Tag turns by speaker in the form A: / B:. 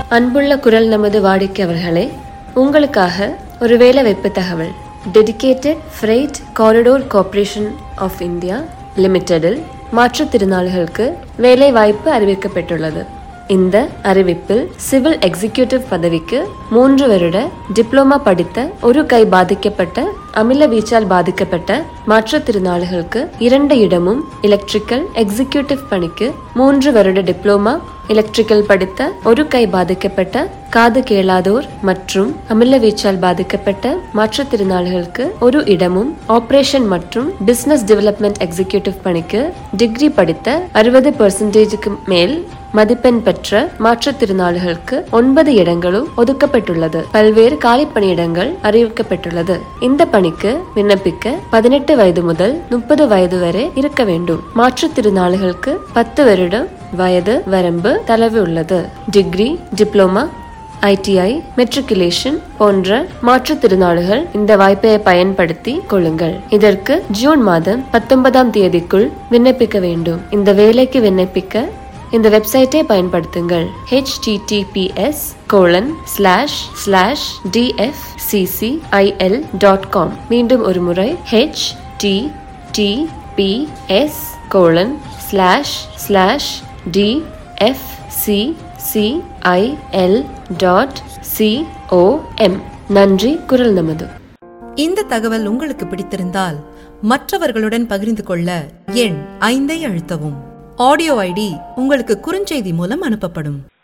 A: அன்புள்ள குரல் நமது வாடிக்கையாளர்களே உங்களுக்காக ஒரு வேலை வைப்பு தகவல் dedicated freight corridor corporation of India லிமிடெடில் மாற்றுத்திறனாளிகளுக்கு வேலை வாய்ப்பு அறிவிக்கப்பட்டுள்ளது இந்த அறிவிப்பில் சிவில் எக்ஸிகியூட்டிவ் பதவிக்கு மூன்று வருட டிப்ளோமா படித்த ஒரு கை பாதிக்கப்பட்ட அமில வீச்சால் பாதிக்கப்பட்ட மாற்றுத்திறனாளிகளுக்கு இரண்டு இடமும் எலக்ட்ரிக்கல் எக்ஸிகியூட்டிவ் பணிக்கு மூன்று வருட டிப்ளோமா எலக்ட்ரிக்கல் படித்த ஒரு கை பாதிக்கப்பட்ட காது கேளாதோர் மற்றும் அமில வீச்சால் பாதிக்கப்பட்ட மாற்றுத்திறனாளிகளுக்கு ஒரு இடமும் ஆபரேஷன் மற்றும் பிசினஸ் டெவலப்மெண்ட் எக்ஸிகியூட்டிவ் பணிக்கு டிகிரி படித்த அறுபது பெர்சன்டேஜுக்கு மேல் மதிப்பெண் பெற்ற மாற்றுத்திறனாளிகளுக்கு ஒன்பது இடங்களும் ஒதுக்கப்பட்டுள்ளது பல்வேறு காலி பணியிடங்கள் அறிவிக்கப்பட்டுள்ளது இந்த பணிக்கு விண்ணப்பிக்க பதினெட்டு வயது முதல் முப்பது வயது வரை இருக்க வேண்டும் மாற்றுத்திறனாளிகளுக்கு பத்து வருடம் வயது வரம்பு தளவு உள்ளது டிகிரி டிப்ளோமா ஐடிஐ மெட்ரிகுலேஷன் போன்ற மாற்றுத்திறனாளிகள் இந்த வாய்ப்பை பயன்படுத்தி கொள்ளுங்கள் இதற்கு ஜூன் மாதம் பத்தொன்பதாம் தேதிக்குள் விண்ணப்பிக்க வேண்டும் இந்த வேலைக்கு விண்ணப்பிக்க இந்த வெப்சைட்டை பயன்படுத்துங்கள் https colon slash slash DFCCIL dot com மீண்டும் ஒரு முறை H T T P S colon slash slash D F C CIL dot COM நன்றி குரல் நமது
B: இந்த தகவல் உங்களுக்கு பிடித்திருந்தால் மற்றவர்களுடன் பகிர்ந்து கொள்ள எண் ஐந்தை அழுத்தவும் ஆடியோ ஐடி உங்களுக்கு குறுஞ்செய்தி மூலம் அனுப்பப்படும்